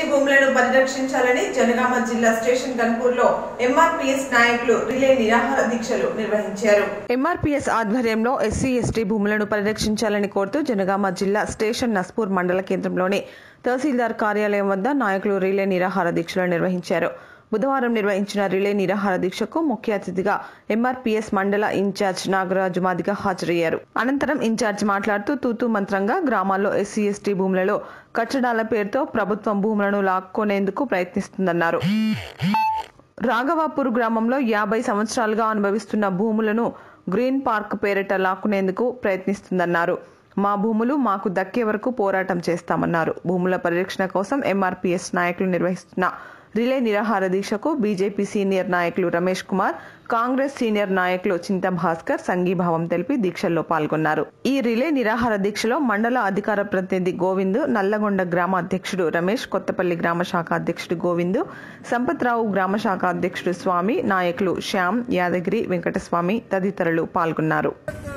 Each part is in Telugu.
భూములను పరిరక్షించాలని జనగామ జిల్లా స్టేషన్ గన్పూర్లో ఎంఆర్పీఎస్ నాయకులు రిలే నిరాహార దీక్షలు నిర్వహించారు ఎంఆర్పీఎస్ ఆధ్వర్యంలో ఎస్సీ ఎస్టీ భూములను పరిరక్షించాలని కోరుతూ జనగామ జిల్లా స్టేషన్ నస్పూర్ మండల కేంద్రంలోని తహసీల్దార్ కార్యాలయం వద్ద నాయకులు రిలే నిరాహార దీక్షలు నిర్వహించారు బుధవారం నిర్వహించిన రిలే నిరాహార దీక్షకు ముఖ్య అతిథిగా ఎంఆర్పీఎస్ మండల ఇన్ఛార్జ్ నాగరాజు మాదిగ హాజరయ్యారు అనంతరం ఇన్ఛార్జ్ మాట్లాడుతూ తూతూ మంత్రంగా గ్రామాల్లో ఎస్సీ ఎస్టీ భూములలో కట్టడాల పేరుతో ప్రభుత్వం భూములను లాక్కొనేందుకు ప్రయత్నిస్తుందన్నారు రాఘవాపూర్ గ్రామంలో యాభై సంవత్సరాలుగా అనుభవిస్తున్న భూములను గ్రీన్ పార్క్ పేరిట లాక్కునేందుకు ప్రయత్నిస్తుందన్నారు మా భూములు మాకు దక్కే వరకు పోరాటం చేస్తామన్నారు భూముల పరిరక్షణ కోసం ఎంఆర్పీఎస్ నాయకులు నిర్వహిస్తున్న రిలే నిరాహార దీక్షకు బీజేపీ సీనియర్ నాయకులు రమేష్ కుమార్ కాంగ్రెస్ సీనియర్ నాయకులు చింత భాస్కర్ సంఘీభావం తెలిపి దీక్షల్లో పాల్గొన్నారు ఈ రిలే నిరాహార దీక్షలో మండల అధికార ప్రతినిధి గోవింద్ నల్లగొండ గ్రామ అధ్యక్షుడు రమేష్ కొత్తపల్లి గ్రామ శాఖ అధ్యక్షుడు గోవింద్ సంపత్రావు గ్రామ శాఖ అధ్యక్షుడు స్వామి నాయకులు శ్యామ్ యాదగిరి వెంకటస్వామి తదితరులు పాల్గొన్నారు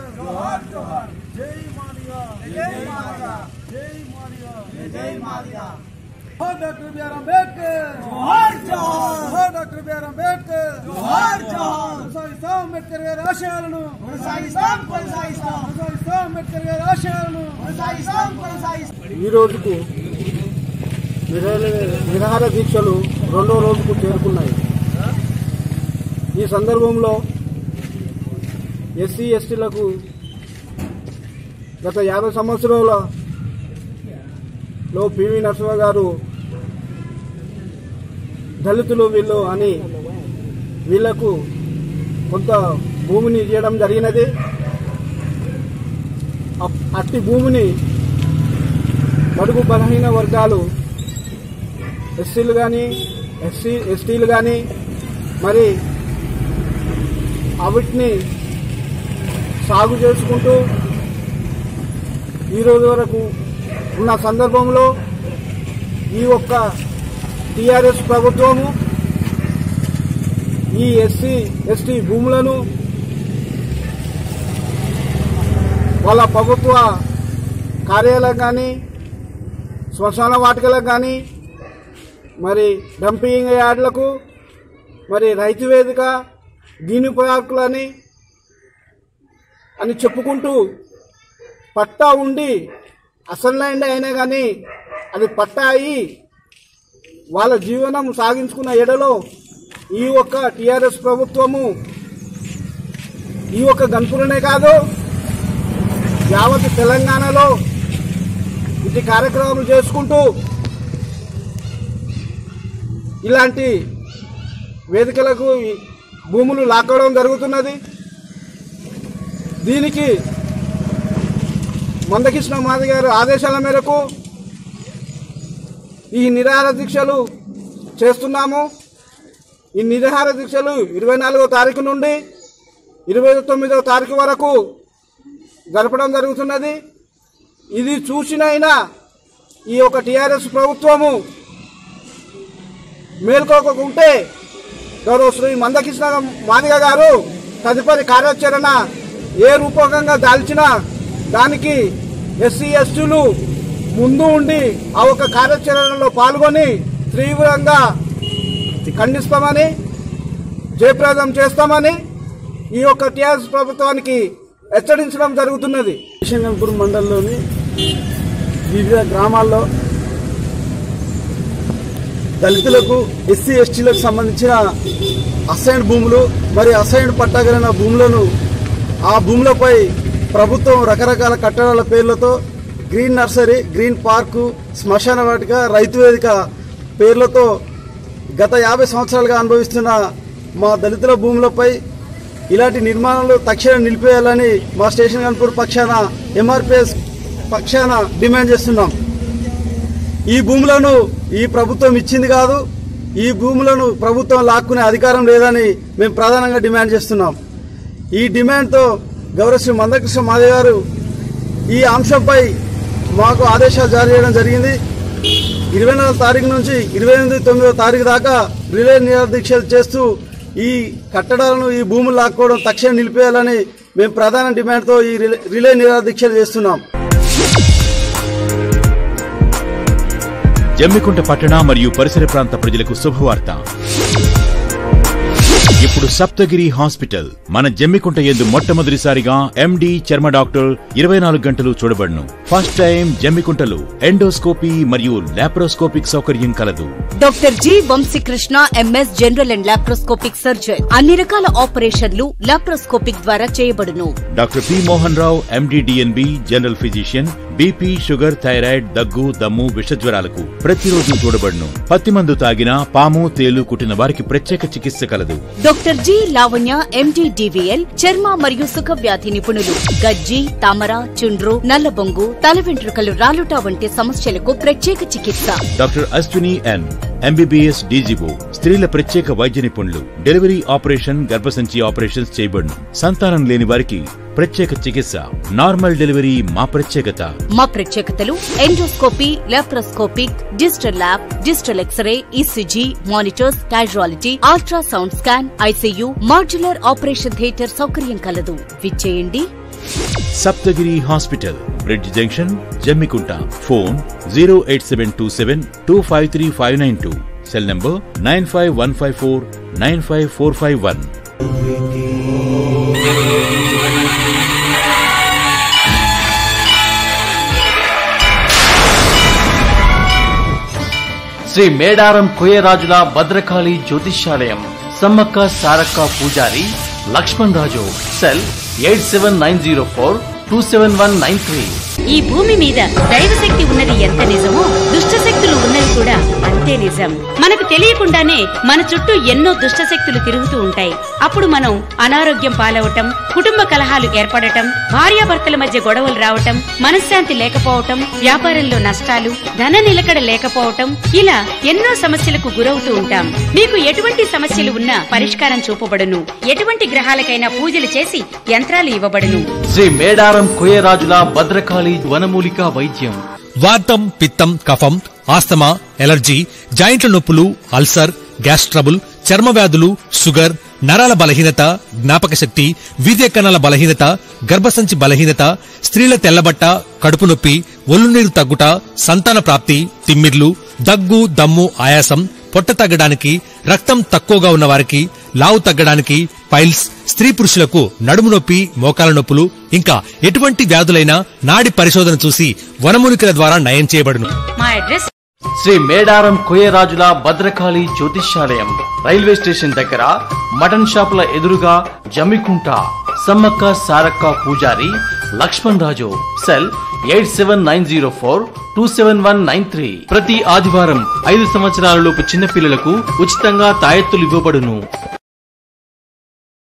జోహార్ డాక్టర్ బిఆర్ అంబేద్కర్ జోహార్ జోహార్ డాక్టర్ బిఆర్ అంబేద్కర్ జోహార్ జోహార్ కొనసాగిస్తాం అంబేద్కర్ గారి ఆశయాలను కొనసాగిస్తాం కొనసాగిస్తాం కొనసాగిస్తాం అంబేద్కర్ గారి ఆశయాలను కొనసాగిస్తాం కొనసాగిస్తాం ఈ రోజుకు నిరా- నిరాహార దీక్షలు రెండో రోజుకు చేరుకున్నాయి ఈ సందర్భంలో ఎస్సీ ఎస్టీలకు గత యాభై సంవత్సరాలలో పివి నరసింహ గారు దళితులు వీళ్ళు అని వీళ్లకు కొంత భూమిని ఇవ్వడం జరిగినది అప్- అట్టి భూమిని బడుగు బలహీన వర్గాలు ఎస్సీలు కానీ ఎస్సీ ఎస్టీలు కానీ మరి అవిటిని సాగు చేసుకుంటూ ఈ రోజు వరకు ఉన్న సందర్భంలో ఈ ఒక్క టీఆర్ఎస్ ప్రభుత్వము ఈ ఎస్సీ ఎస్టీ భూములను వాళ్ళ ప్రభుత్వ కార్యాలయం కానీ శ్మశాన వాటికలకు కానీ మరి డంపింగ్ యార్డులకు మరి రైతు వేదిక దీని పార్కులని అని చెప్పుకుంటూ పట్టా ఉండి అసలు ల్యాండ్ అయినా కానీ అది పట్టా అయి వాళ్ళ జీవనం సాగించుకున్న ఎడలో ఈ ఒక్క టీఆర్ఎస్ ప్రభుత్వము ఈ ఒక్క గన్పురనే కాదు యావత్ తెలంగాణలో ఇటు కార్యక్రమాలు చేసుకుంటూ ఇలాంటి వేదికలకు ఈ భూములు లాక్కోవడం జరుగుతున్నది దీనికి మందకృష్ణ మాది గారు ఆదేశాల మేరకు ఈ నిరాహార దీక్షలు చేస్తున్నాము ఈ నిరాహార దీక్షలు ఇరవై నాలుగో తారీఖు నుండి ఇరవై తొమ్మిదవ తారీఖు వరకు జరపడం జరుగుతున్నది ఇది చూసినైనా ఈ యొక్క టీఆర్ఎస్ ప్రభుత్వము మేల్కోకుంటే గౌరవ శ్రీ మందకృష్ణ మాదిగ గారు తదుపరి కార్యాచరణ ఏ రూపకంగా దాల్చినా దానికి ఎస్సీ ఎస్టీలు ముందు ఉండి ఆ ఒక కార్యాచరణలో పాల్గొని తీవ్రంగా ఖండిస్తామని జయప్రదం చేస్తామని ఈ యొక్క టీఆర్ఎస్ ప్రభుత్వానికి హెచ్చరించడం జరుగుతున్నది కిషన్గంపూర్ మండలంలోని వివిధ గ్రామాల్లో దళితులకు ఎస్సీ ఎస్టీలకు సంబంధించిన అసైన్ భూములు మరి అసైన్ పట్టాగలిగిన భూములను ఆ భూములపై ప్రభుత్వం రకరకాల కట్టడాల పేర్లతో గ్రీన్ నర్సరీ గ్రీన్ పార్కు శ్మశాన వాటిక రైతు వేదిక పేర్లతో గత యాభై సంవత్సరాలుగా అనుభవిస్తున్న మా దళితుల భూములపై ఇలాంటి నిర్మాణాలు తక్షణం నిలిపేయాలని మా స్టేషన్ కన్పూర్ పక్షాన ఎంఆర్పిఎస్ పక్షాన డిమాండ్ చేస్తున్నాం ఈ భూములను ఈ ప్రభుత్వం ఇచ్చింది కాదు ఈ భూములను ప్రభుత్వం లాక్కునే అధికారం లేదని మేము ప్రధానంగా డిమాండ్ చేస్తున్నాం ఈ డిమాండ్తో గౌరవ శ్రీ మందకృష్ణ మాదే గారు ఈ అంశంపై మాకు ఆదేశాలు జారీ చేయడం జరిగింది ఇరవై నాలుగు తారీఖు నుంచి ఇరవై ఎనిమిది తొమ్మిదో తారీఖు దాకా రిలే నిరాదీక్షలు చేస్తూ ఈ కట్టడాలను ఈ భూములు లాక్కోవడం తక్షణం నిలిపేయాలని మేము ప్రధాన డిమాండ్తో ఈ రిలే- రిలే నిరాదీక్షలు చేస్తున్నాం జమ్మికుంట పట్టణ మరియు పరిసర ప్రాంత ప్రజలకు శుభవార్త ఇప్పుడు సప్తగిరి హాస్పిటల్ మన జమ్మికుంట ఎందు మొట్టమొదటిసారిగా ఎండి చర్మ డాక్టర్ ఇరవై నాలుగు గంటలు చూడబడును ఫస్ట్ టైం జమ్మికుంటలో ఎండోస్కోపీ మరియు లాప్రోస్కోపిక్ సౌకర్యం కలదు doctor G Vamshikrishna MS general and laparoscopic surgeon అన్ని రకాల ఆపరేషన్లు లాప్రోస్కోపిక్ ద్వారా చేయబడును doctor P Mohan Rao MD DNB general physician BP sugar thyroid దగ్గు దమ్ము విషజ్వరాలకు ప్రతిరోజు చూడబడును పత్తి మందు తాగిన పాము తేలు కుట్టిన వారికి ప్రత్యేక చికిత్స కలదు doctor G Lavanya MD DVL చర్మ మరియు సుఖ వ్యాధి నిపుణులు గజ్జి తామర చుండ్రు నల్లబొంగు తల వెంట్రుకలు రాలుట వంటి సమస్యలకు ప్రత్యేక చికిత్స doctor Ashwini N MBBS DGO స్త్రీల ప్రత్యేక వైద్య నిపుణులు డెలివరీ ఆపరేషన్ గర్భసంచి ఆపరేషన్స్ చేయబడును సంతానం లేని వారికి ప్రత్యేక చికిత్స నార్మల్ డెలివరీ మా ప్రత్యేకత మా ప్రత్యేకతలు endoscopy laparoscopic digital lab digital X-ray ECG monitors casualty ultrasound scan ICU modular operation theatre సౌకర్యం కలదు విచ్చేయండి Saptagiri hospital bridge junction Jammikunta phone zero eight seven two seven two five three five nine two cell number nine five one five four nine five four five one Shri Medaram కోయరాజుల భద్రకాళి జ్యోతిష్యాలయం సమ్మక్క సారక్క పూజారి Laxman Raju cell eight seven nine zero four two seven one nine three ఈ భూమి మీద దైవశక్తి ఉన్నది ఎంత నిజమో దుష్ట శక్తులు ఉన్నవి కూడా అంతే నిజం మనకు తెలియకుండానే మన చుట్టూ ఎన్నో దుష్ట శక్తులు తిరుగుతూ ఉంటాయి అప్పుడు మనం అనారోగ్యం పాలవటం కుటుంబ కలహాలు ఏర్పడటం భార్యాభర్తల మధ్య గొడవలు రావటం మనశ్శాంతి లేకపోవటం వ్యాపారంలో నష్టాలు ధన నిలకడ లేకపోవటం ఇలా ఎన్నో సమస్యలకు గురవుతూ ఉంటాం మీకు ఎటువంటి సమస్యలు ఉన్నా పరిష్కారం చూపబడును ఎటువంటి గ్రహాలకైనా పూజలు చేసి యంత్రాలు ఇవ్వబడును శ్రీ మేడారం కోయరాజుల భద్రకాళి వనమూలిక వైద్యం వాతం పిత్తం కఫం ఆస్తమా ఎలర్జీ జాయింట్ల నొప్పులు అల్సర్ గ్యాస్ ట్రబుల్ చర్మ వ్యాధులు షుగర్ నరాల బలహీనత జ్ఞాపక శక్తి వీర్య కణాల బలహీనత గర్భసంచి బలహీనత స్త్రీల తెల్లబట్ట కడుపు నొప్పి ఒళ్ళు నీరు తగ్గుట సంతాన ప్రాప్తి తిమ్మిర్లు దగ్గు దమ్ము ఆయాసం పొట్ట తగ్గడానికి రక్తం తక్కువగా ఉన్న వారికి లావు తగ్గడానికి పైల్స్ స్త్రీ పురుషులకు నడుము నొప్పి మోకాల నొప్పులు ఇంకా ఎటువంటి వ్యాధులైనా నాడి పరిశోధన చూసి వనమూలికల ద్వారా నయం చేయబడును మా అడ్రస్ శ్రీ మేడారం కోయరాజుల భద్రకాళి జ్యోతిష్యాలయం రైల్వే స్టేషన్ దగ్గర మటన్ షాపుల ఎదురుగా జమ్మికుంట సమ్మక్క సారక్క పూజారి Laxman Raju cell eight seven nine zero four two seven one nine three ప్రతి ఆదివారం ఐదు సంవత్సరాలలోపు చిన్నపిల్లలకు ఉచితంగా తాయెత్తులు ఇవ్వబడును